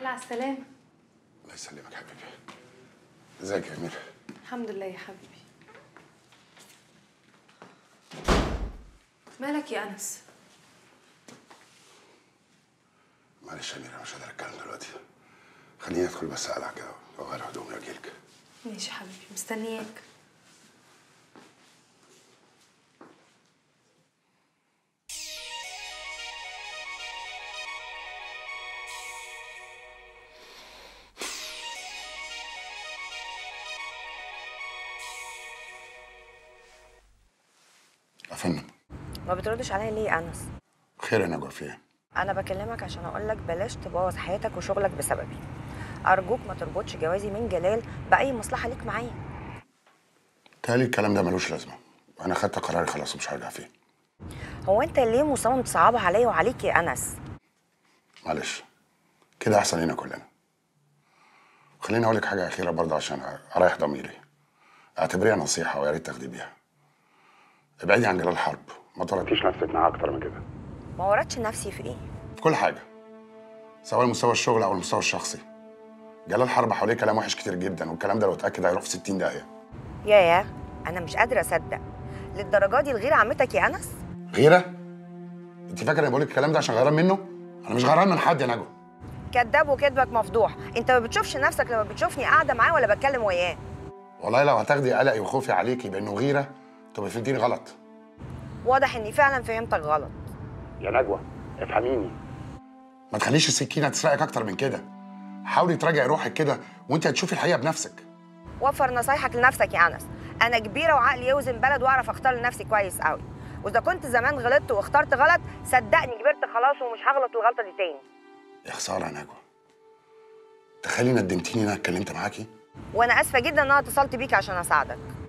لله على السلامة الله يسلمك حبيبي ازيك يا امير الحمد لله يا حبيبي مالك يا أنس؟ معلش يا امير انا مش قادر اتكلم دلوقتي خليني ادخل بس اقلع كده واغير هدومي واجيلك ماشي يا حبيبي مستنياك يا فندم ما بتردش عليا ليه يا انس خير يا نجوى في ايه؟ انا بكلمك عشان اقول لك بلاش تبوظ حياتك وشغلك بسببي ارجوك ما تربطش جوازي من جلال باي مصلحه ليك معايا تالي الكلام ده ملوش لازمه انا خدت قراري خلاص ومش هرجع فيه هو انت ليه مصمم تصعبها عليا وعليك يا انس معلش كده احسن لينا كلنا خليني اقول لك حاجه اخيره برضه عشان اريح ضميري اعتبريها نصيحه ويا ريت تاخدي بيها ابعدي عن جلال حرب ما تورطيش نفسك معاه اكتر من كده ما ورطش نفسي في ايه في كل حاجه سواء المستوى الشغل او المستوى الشخصي جلال حرب حواليه كلام وحش كتير جدا والكلام ده لو اتاكد هيروح في 60 داهيه يا يا انا مش قادره اصدق للدرجه دي الغيره عمتك يا انس غيره انت فاكر انا بقول لك الكلام ده عشان غيران منه انا مش غيران من حد يا نجوى كذاب وكذبك مفضوح انت ما بتشوفش نفسك لما بتشوفني قاعده معاه ولا بتكلم وياه والله لو هتاخدي قلقي وخوفي عليكي بانه غيره تبقى فهمتيني غلط واضح اني فعلا فهمتك غلط يا نجوى افهميني ما تخليش السكينه تسرقك اكتر من كده حاولي تراجعي روحك كده وانت هتشوفي الحقيقه بنفسك وفر نصايحك لنفسك يا انس انا كبيره وعقلي يوزن بلد واعرف اختار لنفسي كويس قوي واذا كنت زمان غلطت واخترت غلط صدقني كبرت خلاص ومش هغلط الغلطه دي تاني يا خساره يا نجوى تخيلي ندمتيني ان انا اتكلمت معاكي وانا اسفه جدا ان انا اتصلت بيك عشان اساعدك